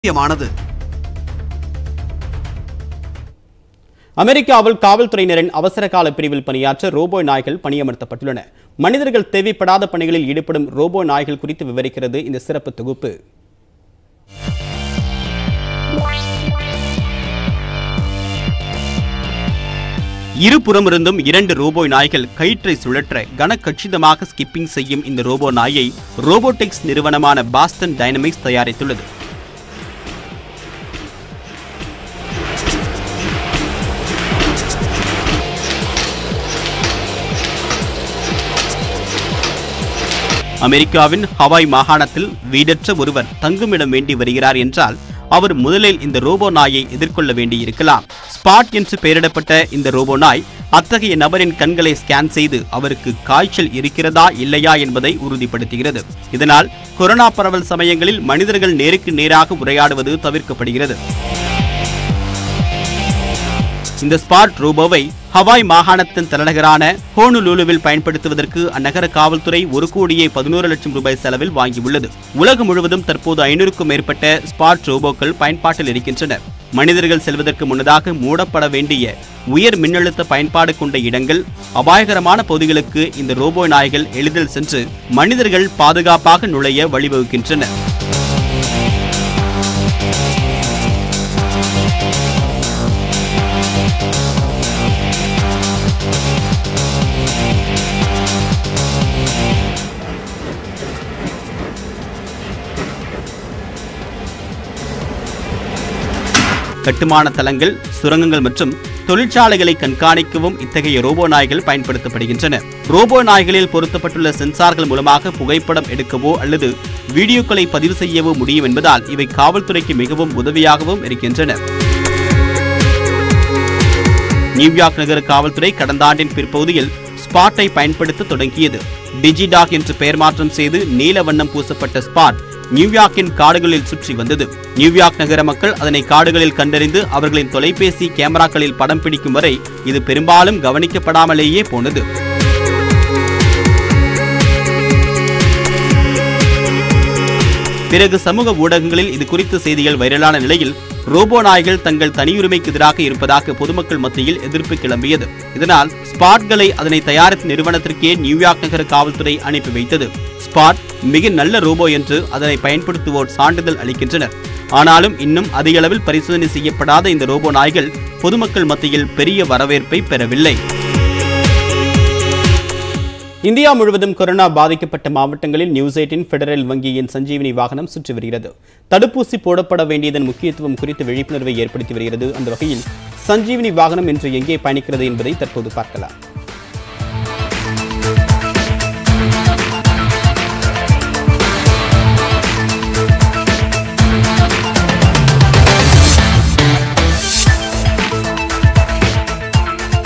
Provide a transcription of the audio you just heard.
முக்கியமானது அமெரிக்காவில் காவல்துறையினரின் அவசர கால பிரிவில் பணியாற்ற ரோபோ நாய்கள் பணியமர்த்தப்பட்டுள்ளன மனிதர்கள் தேவைப்படாத பணிகளில் ஈடுபடும் ரோபோ நாய்கள் குறித்து விவரிக்கிறது இந்த சிறப்பு தொகுப்பு இருபுறமிருந்தும் இரண்டு ரோபோ நாய்கள் கயிற்றை சுழற்ற கனகச்சிதமாக ஸ்கிப்பிங் செய்யும் இந்த ரோபோ நாயை ரோபோட்டிக்ஸ் நிறுவனமான பாஸ்டன் டைனமிக்ஸ் தயாரித்துள்ளது அமெரிக்காவின் ஹவாய் மாகாணத்தில் வீடற்ற ஒருவர் தங்குமிடம் வேண்டி வருகிறார் என்றால் அவர் முதலில் இந்த ரோபோ நாயை எதிர்கொள்ள வேண்டியிருக்கலாம் ஸ்பாட் என்று பெயரிடப்பட்ட இந்த ரோபோ நாய் அத்தகைய நபரின் கண்களை ஸ்கேன் செய்து அவருக்கு காய்ச்சல் இருக்கிறதா இல்லையா என்பதை உறுதிப்படுத்துகிறது இதனால் கொரோனா பரவல் சமயங்களில் மனிதர்கள் நேருக்கு நேராக உரையாடுவது தவிர்க்கப்படுகிறது இந்த ஸ்பாட் ரோபோவை ஹவாய் மாகாணத்தின் தலைநகரான ஹோனுலூலுவில் பயன்படுத்துவதற்கு அந்நகர காவல்துறை ஒரு கோடியே பதினோரு லட்சம் ரூபாய் செலவில் வாங்கியுள்ளது உலகம் முழுவதும் தற்போது ஐநூறுக்கும் மேற்பட்ட ஸ்பாட் ரோபோக்கள் பயன்பாட்டில் இருக்கின்றன மனிதர்கள் செல்வதற்கு முன்னதாக மூடப்பட வேண்டிய உயர் மின்னழுத்த பயன்பாடு கொண்ட இடங்கள் அபாயகரமான பகுதிகளுக்கு இந்த ரோபோ நாய்கள் எளிதில் சென்று மனிதர்கள் பாதுகாப்பாக நுழைய வழிவகுக்கின்றன கட்டுமான தளங்கள் சுரங்கங்கள் மற்றும் தொழிற்சாலைகளை கண்காணிக்கவும் இத்தகைய ரோபோ நாய்கள் பயன்படுத்தப்படுகின்றன ரோபோ நாய்களில் பொருத்தப்பட்டுள்ள சென்சார்கள் மூலமாக புகைப்படம் எடுக்கவோ அல்லது வீடியோக்களை பதிவு செய்யவோ முடியும் என்பதால் இவை காவல்துறைக்கு மிகவும் உதவியாகவும் இருக்கின்றன நியூயார்க் நகர காவல்துறை கடந்த ஆண்டின் பிற்பகுதியில் ஸ்பாட்டை பயன்படுத்த தொடங்கியது டிஜிடாக் என்று பெயர் மாற்றம் செய்து நீல வண்ணம் பூசப்பட்ட ஸ்பாட் நியூயார்க்கின் காடுகளில் சுற்றி வந்தது நியூயார்க் நகர மக்கள் அதனை காடுகளில் கண்டறிந்து அவர்களின் தொலைபேசி கேமராக்களில் படம் பிடிக்கும் வரை இது பெரும்பாலும் கவனிக்கப்படாமலேயே போனது பிறகு சமூக ஊடகங்களில் இது குறித்த செய்திகள் வைரலான நிலையில் ரோபோ நாய்கள் தங்கள் தனியுரிமைக்கு எதிராக இருப்பதாக பொதுமக்கள் மத்தியில் எதிர்ப்பு கிளம்பியது இதனால் ஸ்பாட்களை அதனை தயாரித்த நிறுவனத்திற்கே நியூயார்க் நகர காவல்துறை அனுப்பி வைத்தது ஸ்பாட் மிக நல்ல ரோபோ என்று அதனை பயன்படுத்துவோர் சான்றிதழ் அளிக்கின்றனர் ஆனாலும் இன்னும் அதிக அளவில் பரிசோதனை செய்யப்படாத இந்த ரோபோ நாய்கள் பொதுமக்கள் மத்தியில் பெரிய வரவேற்பை பெறவில்லை இந்தியா முழுவதும் கொரோனா பாதிக்கப்பட்ட மாவட்டங்களில் நியூஸ் எயிட்டின் பெடரல் வங்கியின் சஞ்சீவினி வாகனம் சுற்றி வருகிறது தடுப்பூசி போடப்பட வேண்டியதன் முக்கியத்துவம் குறித்து விழிப்புணர்வை ஏற்படுத்தி வருகிறது அந்த வகையில் சஞ்சீவினி வாகனம் இன்று எங்கே பயணிக்கிறது என்பதை தற்போது பார்க்கலாம்